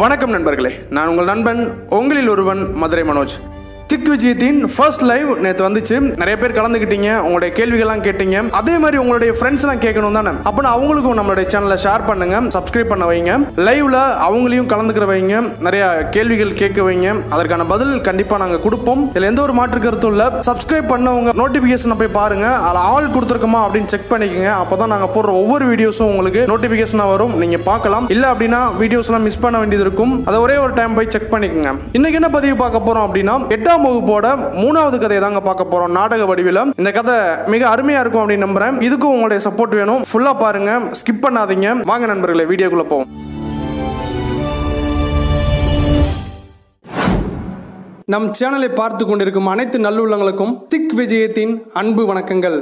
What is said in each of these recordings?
வணக்கம் நண்பர்களே நான் உங்கள் நண்பன் உங்களில் ஒருவன் மதுரை மனோஜ் திக் விஜயத்தின் ஃபர்ஸ்ட் லைவ் நேற்று வந்துச்சு நிறைய பேர் கலந்துக்கிட்டீங்க உங்களுடைய கேள்விகள்லாம் கேட்டீங்க அதே மாதிரி உங்களுடைய ஃப்ரெண்ட்ஸ்லாம் கேட்கணும் தானே அப்போ அவங்களுக்கும் நம்மளுடைய சேனலை ஷேர் பண்ணுங்க சப்ஸ்கிரைப் பண்ண வைங்க லைவ்ல அவங்களையும் கலந்துக்கிற வைங்க நிறைய கேள்விகள் கேட்க வைங்க அதற்கான பதில் கண்டிப்பாக நாங்கள் கொடுப்போம் இதில் எந்த ஒரு மாற்று கருத்தும் இல்லை சப்ஸ்கிரைப் பண்ணவங்க நோட்டிஃபிகேஷனை போய் பாருங்க அதில் ஆல் கொடுத்துருக்கோமா அப்படின்னு செக் பண்ணிக்கோங்க அப்போ தான் நாங்கள் போடுற ஒவ்வொரு வீடியோஸும் உங்களுக்கு நோட்டிஃபிகேஷனாக வரும் நீங்கள் பார்க்கலாம் இல்லை அப்படின்னா வீடியோஸ்லாம் மிஸ் பண்ண வேண்டியது இருக்கும் அதை ஒரே ஒரு டைம் போய் செக் பண்ணிக்கோங்க இன்னைக்கு என்ன பதிவு பார்க்க போகிறோம் அப்படின்னா எட்டாம் வகுப்போட மூணாவது கதையை தாங்க பார்க்க போகிறோம் நாடக வடிவில் இந்த கதை மிக அருமையாக இருக்கும் அப்படின்னு நம்புறேன் இதுக்கும் உங்களுடைய சப்போர்ட் வேணும் ஃபுல்லாக பாருங்க ஸ்கிப் பண்ணாதீங்க வாங்க நண்பர்களே வீடியோக்குள்ளே போவோம் நம் சேனலை பார்த்து கொண்டிருக்கும் அனைத்து நல்லுள்ளங்களுக்கும் திக் விஜயத்தின் அன்பு வணக்கங்கள்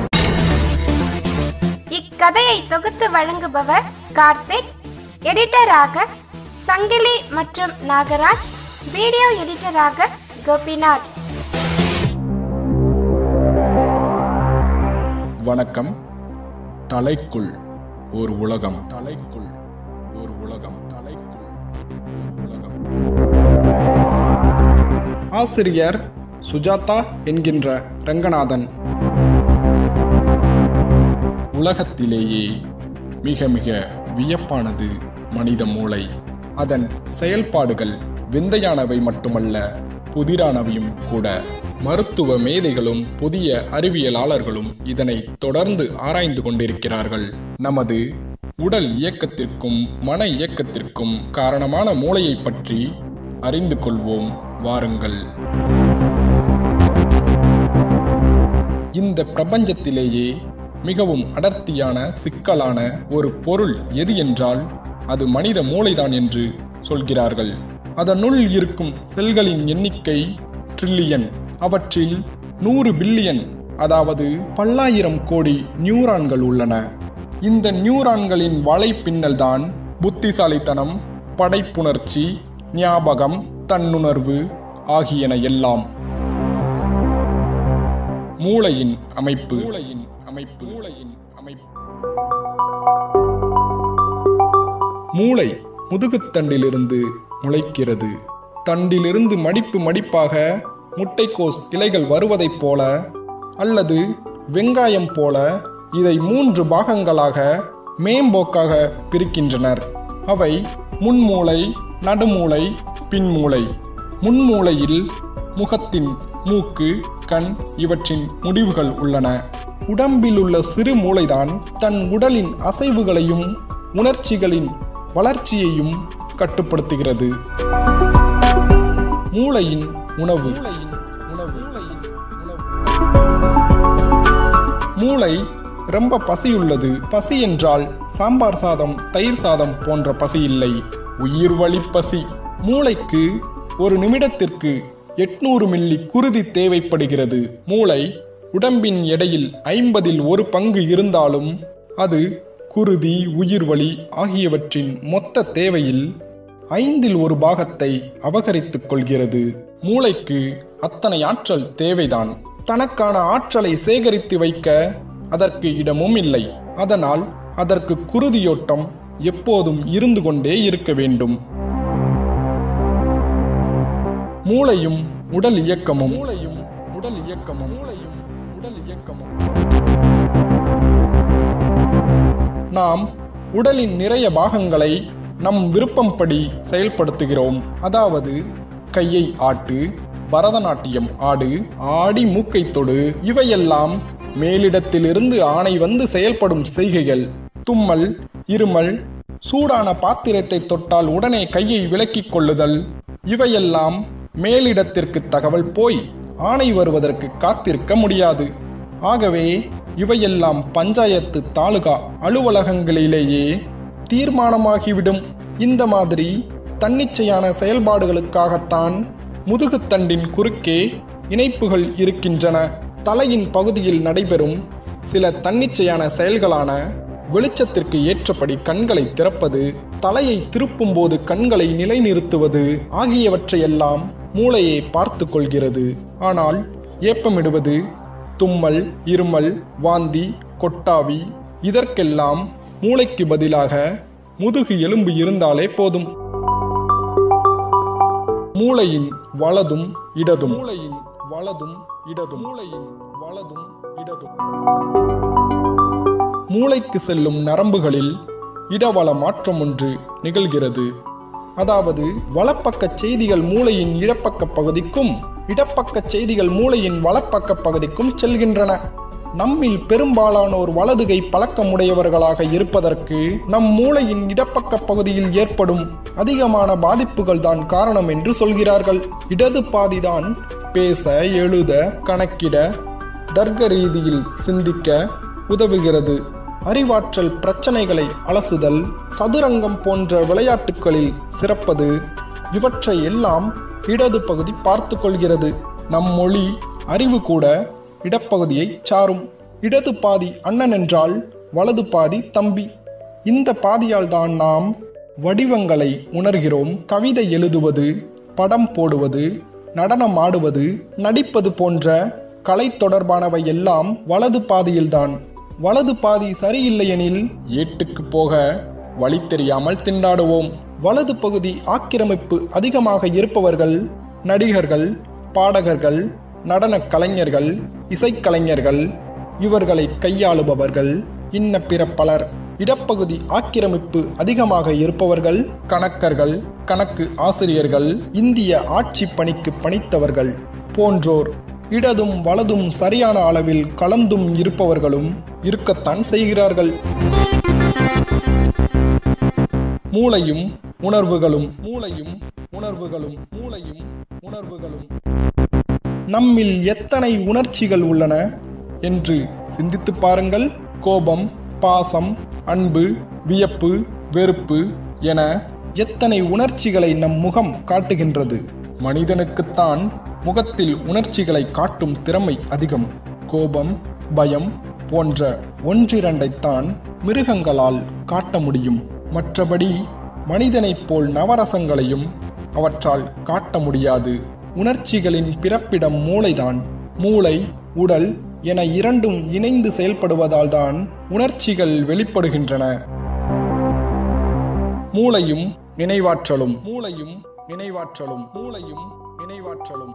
இக்கதையை தொகுத்து வழங்குபவர் கார்த்திக் எடிட்டராக சங்கிலி மற்றும் நாகராஜ் வீடியோ எடிட்டராக கோபிநாத் வணக்கம் தலைக்குள் ஒரு உலகம் தலைக்குள் ஒரு உலகம் தலைக்குள் ஒரு உலகம் ஆசிரியர் சுஜாதா என்கின்ற ரங்கநாதன் உலகத்திலேயே மிக மிக வியப்பானது மனித மூளை அதன் செயல்பாடுகள் விந்தையானவை மட்டுமல்ல புதிரானவையும் கூட மருத்துவ மேதைகளும் புதிய அறிவியலாளர்களும் இதனை தொடர்ந்து ஆராய்ந்து கொண்டிருக்கிறார்கள் நமது உடல் இயக்கத்திற்கும் மன இயக்கத்திற்கும் காரணமான மூளையை பற்றி அறிந்து கொள்வோம் வாருங்கள் இந்த பிரபஞ்சத்திலேயே மிகவும் அடர்த்தியான சிக்கலான ஒரு பொருள் எது என்றால் அது மனித மூளைதான் என்று சொல்கிறார்கள் அதனுள் இருக்கும் செல்களின் எண்ணிக்கை ட்ரில்லியன் அவற்றில் நூறு பில்லியன் அதாவது பல்லாயிரம் கோடி நியூரான்கள் உள்ளன இந்த நியூரான்களின் வலைப்பின்னல்தான் புத்திசாலித்தனம் படைப்புணர்ச்சி ஞாபகம் தன்னுணர்வு ஆகியன எல்லாம் மூளையின் அமைப்பு மூளையின் அமைப்பு மூளையின் அமைப்பு மூளை முதுகுத்தண்டிலிருந்து முளைக்கிறது தண்டிலிருந்து மடிப்பு மடிப்பாக முட்டைக்கோஸ் இலைகள் வருவதைப் போல அல்லது வெங்காயம் போல இதை மூன்று பாகங்களாக மேம்போக்காக பிரிக்கின்றனர் அவை முன்மூளை நடுமூளை பின்மூளை முன்மூளையில் முகத்தின் மூக்கு கண் இவற்றின் முடிவுகள் உள்ளன உடம்பில் உள்ள சிறு மூளைதான் தன் உடலின் அசைவுகளையும் உணர்ச்சிகளின் வளர்ச்சியையும் கட்டுப்படுத்துகிறது மூளையின் உணவு உணவு மூளை ரொம்ப பசியுள்ளது பசி என்றால் சாம்பார் சாதம் தயிர் சாதம் போன்ற பசி இல்லை உயிர் வழி பசி மூளைக்கு ஒரு நிமிடத்திற்கு எட்நூறு மில்லி குருதி தேவைப்படுகிறது மூளை உடம்பின் எடையில் ஐம்பதில் ஒரு பங்கு இருந்தாலும் அது குருதி உயிர்வலி ஆகியவற்றின் மொத்த தேவையில் ஐந்தில் ஒரு பாகத்தை அபகரித்துக் கொள்கிறது மூளைக்கு அத்தனை ஆற்றல் தேவைதான் தனக்கான ஆற்றலை சேகரித்து வைக்க அதற்கு இடமும் இல்லை அதனால் அதற்கு குருதியோட்டம் எப்போதும் இருந்து கொண்டே இருக்க வேண்டும் மூளையும் உடல் இயக்கமும் மூளையும் உடல் இயக்கமும் மூளையும் உடல் இயக்கமும் நாம் உடலின் நிறைய பாகங்களை நம் விருப்பம்படி செயல்படுத்துகிறோம் அதாவது கையை ஆட்டு பரதநாட்டியம் ஆடு ஆடி மூக்கை தொடு இவையெல்லாம் மேலிடத்திலிருந்து ஆணை வந்து செயல்படும் செய்கைகள் தும்மல் இருமல் சூடான பாத்திரத்தை தொட்டால் உடனே கையை விலக்கிக் கொள்ளுதல் இவையெல்லாம் மேலிடத்திற்கு தகவல் போய் ஆணை வருவதற்கு காத்திருக்க முடியாது ஆகவே இவையெல்லாம் பஞ்சாயத்து தாலுகா அலுவலகங்களிலேயே தீர்மானமாகிவிடும் இந்த மாதிரி தன்னிச்சையான செயல்பாடுகளுக்காகத்தான் முதுகுத்தண்டின் குறுக்கே இணைப்புகள் இருக்கின்றன தலையின் பகுதியில் நடைபெறும் சில தன்னிச்சையான செயல்களான வெளிச்சத்திற்கு ஏற்றபடி கண்களை திறப்பது தலையை திருப்பும் போது கண்களை நிலைநிறுத்துவது ஆகியவற்றையெல்லாம் மூளையே பார்த்து கொள்கிறது ஆனால் ஏப்பமிடுவது தும்மல் இருமல் வாந்தி கொட்டாவி இதற்கெல்லாம் மூளைக்கு பதிலாக முதுகு எலும்பு இருந்தாலே போதும் மூளையின் வலதும் இடதும் மூளையின் வலதும் இடதும் மூளையின் வலதும் இடதும் மூளைக்கு செல்லும் நரம்புகளில் இடவள மாற்றம் ஒன்று நிகழ்கிறது அதாவது வலப்பக்க செய்திகள் மூளையின் இடப்பக்க பகுதிக்கும் இடப்பக்க செய்திகள் மூளையின் வலப்பக்க பகுதிக்கும் செல்கின்றன நம்மில் பெரும்பாலானோர் வலதுகை பழக்கமுடையவர்களாக இருப்பதற்கு நம் மூளையின் இடப்பக்க பகுதியில் ஏற்படும் அதிகமான பாதிப்புகள் தான் காரணம் என்று சொல்கிறார்கள் இடது பாதிதான் பேச எழுத கணக்கிட தர்க்க ரீதியில் சிந்திக்க உதவுகிறது அறிவாற்றல் பிரச்சனைகளை அலசுதல் சதுரங்கம் போன்ற விளையாட்டுகளில் சிறப்பது இவற்றை எல்லாம் இடது பகுதி பார்த்து கொள்கிறது நம் மொழி அறிவு கூட இடப்பகுதியை சாரும் இடது பாதி அண்ணன் என்றால் வலது பாதி தம்பி இந்த பாதியால் தான் நாம் வடிவங்களை உணர்கிறோம் கவிதை எழுதுவது படம் போடுவது நடனம் ஆடுவது நடிப்பது போன்ற கலை தொடர்பானவை எல்லாம் வலது பாதியில்தான் வலது பாதி சரியில்லையெனில் ஏட்டுக்கு போக வழி தெரியாமல் திண்டாடுவோம் வலது பகுதி ஆக்கிரமிப்பு அதிகமாக இருப்பவர்கள் நடிகர்கள் பாடகர்கள் நடனக் கலைஞர்கள் இசைக்கலைஞர்கள் இவர்களை கையாளுபவர்கள் இன்ன பிற பலர் இடப்பகுதி ஆக்கிரமிப்பு அதிகமாக இருப்பவர்கள் கணக்கர்கள் கணக்கு ஆசிரியர்கள் இந்திய ஆட்சி பணிக்கு பணித்தவர்கள் போன்றோர் இடதும் வலதும் சரியான அளவில் கலந்தும் இருப்பவர்களும் இருக்கத்தான் செய்கிறார்கள் மூளையும் உணர்வுகளும் மூளையும் உணர்வுகளும் மூளையும் உணர்வுகளும் நம்மில் எத்தனை உணர்ச்சிகள் உள்ளன என்று சிந்தித்து பாருங்கள் கோபம் பாசம் அன்பு வியப்பு வெறுப்பு என எத்தனை உணர்ச்சிகளை நம் முகம் காட்டுகின்றது மனிதனுக்குத்தான் முகத்தில் உணர்ச்சிகளை காட்டும் திறமை அதிகம் கோபம் பயம் போன்ற ஒன்றிரண்டைத்தான் மிருகங்களால் காட்ட முடியும் மற்றபடி மனிதனைப் போல் நவரசங்களையும் அவற்றால் காட்ட முடியாது உணர்ச்சிகளின் பிறப்பிடம் மூளைதான் மூளை உடல் என இரண்டும் இணைந்து செயல்படுவதால் தான் உணர்ச்சிகள் வெளிப்படுகின்றன மூளையும் நினைவாற்றலும் மூளையும் நினைவாற்றலும் மூளையும் நினைவாற்றலும்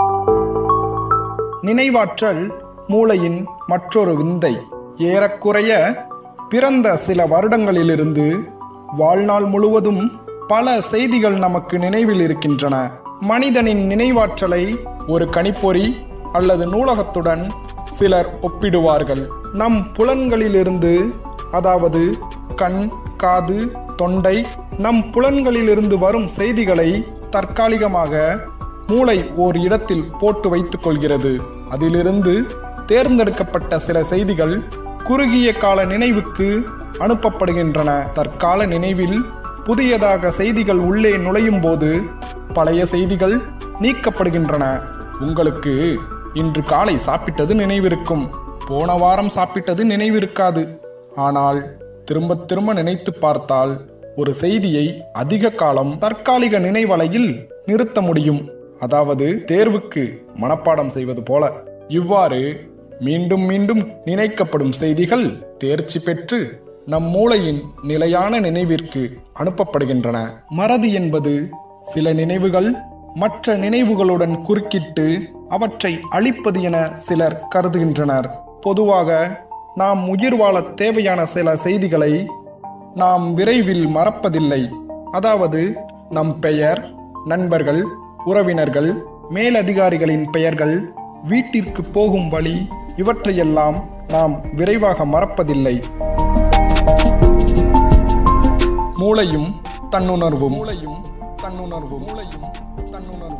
நினைவாற்றல் மூளையின் மற்றொரு விந்தை ஏறக்குறைய பிறந்த சில வருடங்களிலிருந்து வாழ்நாள் முழுவதும் பல செய்திகள் நமக்கு நினைவில் இருக்கின்றன மனிதனின் நினைவாற்றலை ஒரு கணிப்பொறி அல்லது நூலகத்துடன் சிலர் ஒப்பிடுவார்கள் நம் புலன்களிலிருந்து அதாவது கண் காது தொண்டை நம் புலன்களிலிருந்து வரும் செய்திகளை தற்காலிகமாக மூளை ஓர் இடத்தில் போட்டு வைத்துக் கொள்கிறது அதிலிருந்து தேர்ந்தெடுக்கப்பட்ட சில செய்திகள் குறுகிய கால நினைவுக்கு அனுப்பப்படுகின்றன தற்கால நினைவில் புதியதாக செய்திகள் உள்ளே நுழையும் போது பழைய செய்திகள் நீக்கப்படுகின்றன உங்களுக்கு இன்று காலை சாப்பிட்டது நினைவிருக்கும் போன வாரம் சாப்பிட்டது நினைவிருக்காது ஆனால் திரும்ப திரும்ப நினைத்து பார்த்தால் ஒரு செய்தியை அதிக காலம் தற்காலிக நினைவலையில் நிறுத்த முடியும் அதாவது தேர்வுக்கு மனப்பாடம் செய்வது போல இவ்வாறு மீண்டும் மீண்டும் நினைக்கப்படும் செய்திகள் தேர்ச்சி பெற்று நம் மூளையின் நிலையான நினைவிற்கு அனுப்பப்படுகின்றன மறதி என்பது சில நினைவுகள் மற்ற நினைவுகளுடன் குறுக்கிட்டு அவற்றை அழிப்பது என சிலர் கருதுகின்றனர் பொதுவாக நாம் உயிர் வாழ தேவையான சில செய்திகளை நாம் விரைவில் மறப்பதில்லை அதாவது நம் பெயர் நண்பர்கள் உறவினர்கள் மேலதிகாரிகளின் பெயர்கள் வீட்டிற்கு போகும் வழி இவற்றையெல்லாம் நாம் விரைவாக மறப்பதில்லை மூளையும் தன்னுணர்வு மூளையும் தன்னுணர்வு மூளையும் தன்னுணர்வு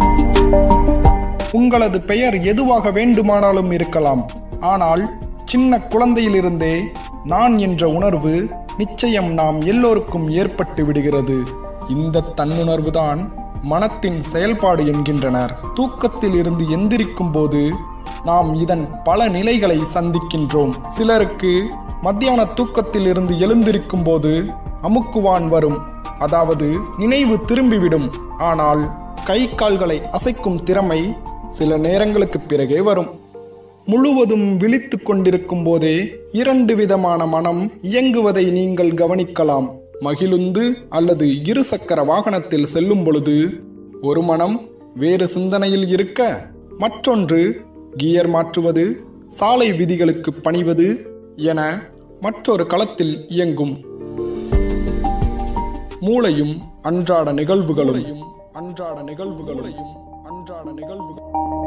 உங்களது பெயர் எதுவாக வேண்டுமானாலும் இருக்கலாம் ஆனால் சின்ன குழந்தையிலிருந்தே நான் என்ற உணர்வு நிச்சயம் நாம் எல்லோருக்கும் ஏற்பட்டு விடுகிறது இந்த தன்னுணர்வுதான் மனத்தின் செயல்பாடு என்கின்றனர் தூக்கத்தில் இருந்து எந்திரிக்கும் போது நாம் இதன் பல நிலைகளை சந்திக்கின்றோம் சிலருக்கு மத்தியான தூக்கத்தில் இருந்து எழுந்திருக்கும் போது அமுக்குவான் வரும் அதாவது நினைவு திரும்பிவிடும் ஆனால் கை கால்களை அசைக்கும் திறமை சில நேரங்களுக்கு பிறகே வரும் முழுவதும் விழித்து கொண்டிருக்கும் போதே இரண்டு விதமான மனம் இயங்குவதை நீங்கள் கவனிக்கலாம் மகிழுந்து அல்லது இருசக்கர வாகனத்தில் செல்லும் பொழுது ஒரு மனம் வேறு சிந்தனையில் இருக்க மற்றொன்று கியர் மாற்றுவது சாலை விதிகளுக்கு பணிவது என மற்றொரு களத்தில் இயங்கும் மூளையும் அன்றாட நிகழ்வுகளையும் அன்றாட நிகழ்வுகளையும் அன்றாட நிகழ்வுகள்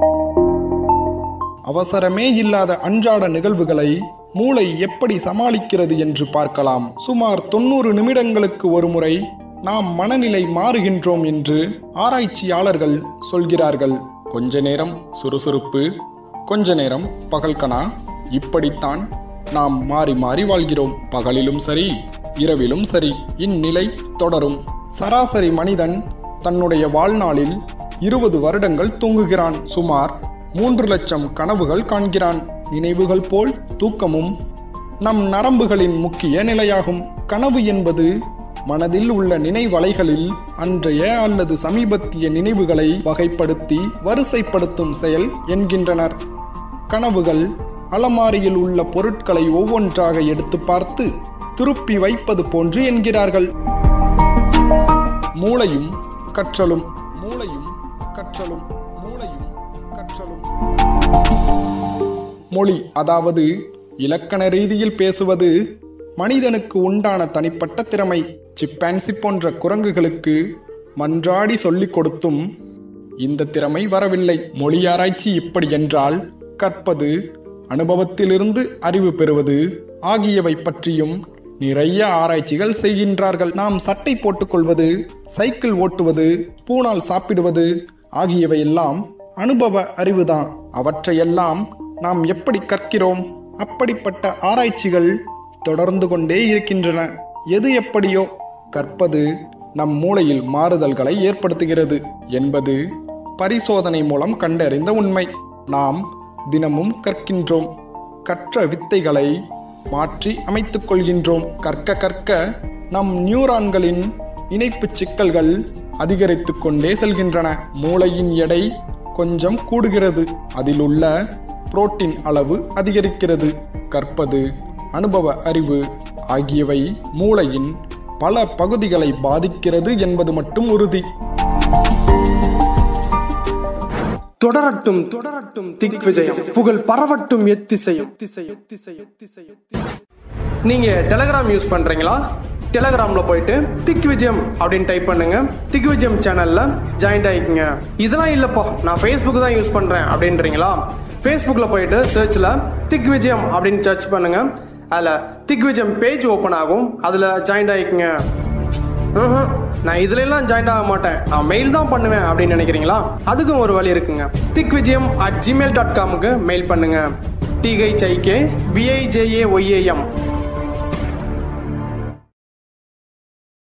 அவசரமே இல்லாத அன்றாட நிகழ்வுகளை மூளை எப்படி சமாளிக்கிறது என்று பார்க்கலாம் சுமார் தொண்ணூறு நிமிடங்களுக்கு ஒருமுறை நாம் மனநிலை மாறுகின்றோம் என்று ஆராய்ச்சியாளர்கள் சொல்கிறார்கள் கொஞ்ச நேரம் சுறுசுறுப்பு கொஞ்ச நேரம் பகல்கனா இப்படித்தான் நாம் மாறி மாறி வாழ்கிறோம் பகலிலும் சரி இரவிலும் சரி இந்நிலை தொடரும் சராசரி மனிதன் தன்னுடைய வாழ்நாளில் இருபது வருடங்கள் தூங்குகிறான் சுமார் மூன்று லட்சம் கனவுகள் காண்கிறான் நினைவுகள் போல் தூக்கமும் நம் நரம்புகளின் முக்கிய நிலையாகும் கனவு என்பது மனதில் உள்ள நினைவலைகளில் அன்றைய அல்லது சமீபத்திய நினைவுகளை வகைப்படுத்தி வரிசைப்படுத்தும் செயல் என்கின்றனர் கனவுகள் அலமாரியில் உள்ள பொருட்களை ஒவ்வொன்றாக எடுத்து பார்த்து திருப்பி வைப்பது போன்று என்கிறார்கள் மூளையும் கற்றலும் மூளையும் கற்றலும் மூளையும் கற்றலும் மொழி அதாவது இலக்கண ரீதியில் பேசுவது மனிதனுக்கு உண்டான தனிப்பட்ட திறமை சிப்பான்சி போன்ற குரங்குகளுக்கு மன்றாடி சொல்லிக் கொடுத்தும் இந்த திறமை வரவில்லை மொழி ஆராய்ச்சி இப்படி என்றால் கற்பது அனுபவத்திலிருந்து அறிவு பெறுவது ஆகியவை பற்றியும் நிறைய ஆராய்ச்சிகள் செய்கின்றார்கள் நாம் சட்டை போட்டுக்கொள்வது சைக்கிள் ஓட்டுவது பூனால் சாப்பிடுவது ஆகியவை எல்லாம் அனுபவ அறிவுதான் அவற்றையெல்லாம் நாம் எப்படி கற்கிறோம் அப்படிப்பட்ட ஆராய்ச்சிகள் தொடர்ந்து கொண்டே இருக்கின்றன எது எப்படியோ கற்பது நம் மூளையில் மாறுதல்களை ஏற்படுத்துகிறது என்பது பரிசோதனை மூலம் கண்டறிந்த உண்மை நாம் தினமும் கற்கின்றோம் கற்ற வித்தைகளை மாற்றி அமைத்துக் கொள்கின்றோம் கற்க கற்க நம் நியூரான்களின் இணைப்புச் சிக்கல்கள் அதிகரித்துக் கொண்டே செல்கின்றன மூளையின் எடை கொஞ்சம் கூடுகிறது அதில் உள்ள புரோட்டீன் அளவு அதிகரிக்கிறது கற்பது அனுபவ அறிவு ஆகியவை மூளையின் பல பகுதிகளை பாதிக்கிறது என்பது மட்டும் உறுதி தொடரட்டும் தொடரட்டும் திக் விஜயம் புகழ் பரவட்டும் எத்திசையும் எத்திசையும் எத்திசையும் எத்திசையும் எத்திசையும். நீங்க டெலகிராம் யூஸ் பண்றீங்களா டெலகிராம்ல போயிட்டு திக் விஜயம் அப்படின்னு டைப் பண்ணுங்க திக் விஜயம் சேனல்ல ஜாயின் ஆயிக்கங்க இதெல்லாம் இல்லப்பா நான் ஃபேஸ்புக் தான் யூஸ் பண்றேன் அப்படின்றீங்களா ஃபேஸ்புக்ல போயிட்டு சர்ச்ல திக் விஜயம் அப்படின்னு சர்ச் பண்ணுங்க அதுல திக் விஜயம் பேஜ் ஓப்பன் ஆகும் அதுல ஜாயின் ஆயிக்கங்க ம்ஹும். நான் இதுல எல்லாம் ஜாயின் ஆக மாட்டேன் நான் மெயில் தான் பண்ணுவேன் அப்படின்னு நினைக்கிறீங்களா அதுக்கும் ஒரு வழி இருக்குங்க Dhik Vijayam at gmail dot காமுக்கு மெயில் பண்ணுங்க டிஹெச்ஐகே விஐஜேஏ ஒய்ஏஎம்